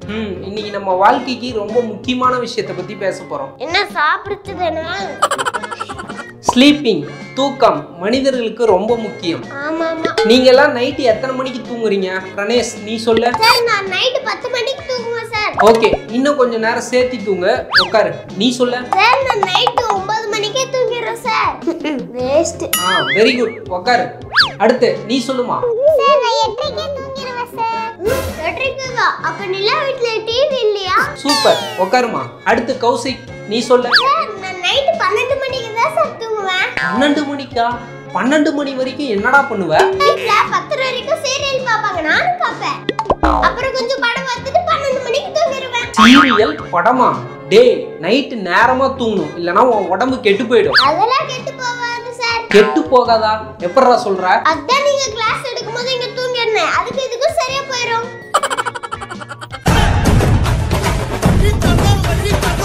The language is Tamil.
ம் இன்னைக்கு நம்ம வாழ்க்கைக்கு ரொம்ப முக்கியமான விஷயத்தை பத்தி பேச போறோம் என்ன சாப்பிடுச்சுதானா ஸ்லீப்பிங் தூக்கம் மனிதர்களுக்கு ரொம்ப முக்கியம் ஆமா ஆமா நீங்க எல்லாம் நைட்டு எத்தனை மணிக்கு தூங்குறீங்க பிரணேஷ் நீ சொல்ல சார் நான் நைட்டு பத்து மணிக்கு தூங்குவேன் சார் ஓகே இன்னும் கொஞ்ச நேரம் சேர்த்தி தூங்க உட்காரு நீ சொல்ல சார் நான் நைட்டு ஒன்பது மணிக்கே தூங்கிடுறேன் சார் வேஸ்ட் ஆ வெரி குட் உட்காரு அடுத்து நீ சொல்லுமா சார் நான் எட்டரைக்கே தூங்கிடுவேன் சார் எட்டரைக்குவா அப்ப நிலா வீட்ல டிவி இல்லையா சூப்பர் உட்காருமா அடுத்து கௌசிக் நீ சொல்ல சார் நான் நைட்டு பன்னெண்டு மணிக்கு தான் சார் தூங்குவேன் பன்னெண்டு மணிக்கா பன்னெண்டு மணி வரைக்கும் என்னடா பண்ணுவ வீட்ல பத்து வரைக்கும் சீரியல் பார்ப்பாங்க நானும் பார்ப்பேன் அப்புறம் கொஞ்சம் படம் பார்த்துட்டு பன்னெண்டு மணிக்கு தூங்கிடுவேன் சீரியல் படமா டேய் நைட்டு நேரமா தூங்கணும் இல்லனா உன் உடம்பு கெட்டு போயிடும் அதெல்லாம் கெட்டு போகாது சார் கெட்டு போகாதா எப்படிடா சொல்ற அதான் நீங்க கிளாஸ் எடுக்கும்போது இங்க தூங்கிடுறேன் அதுக்கு இதுக்கும் சரியா போயிடும்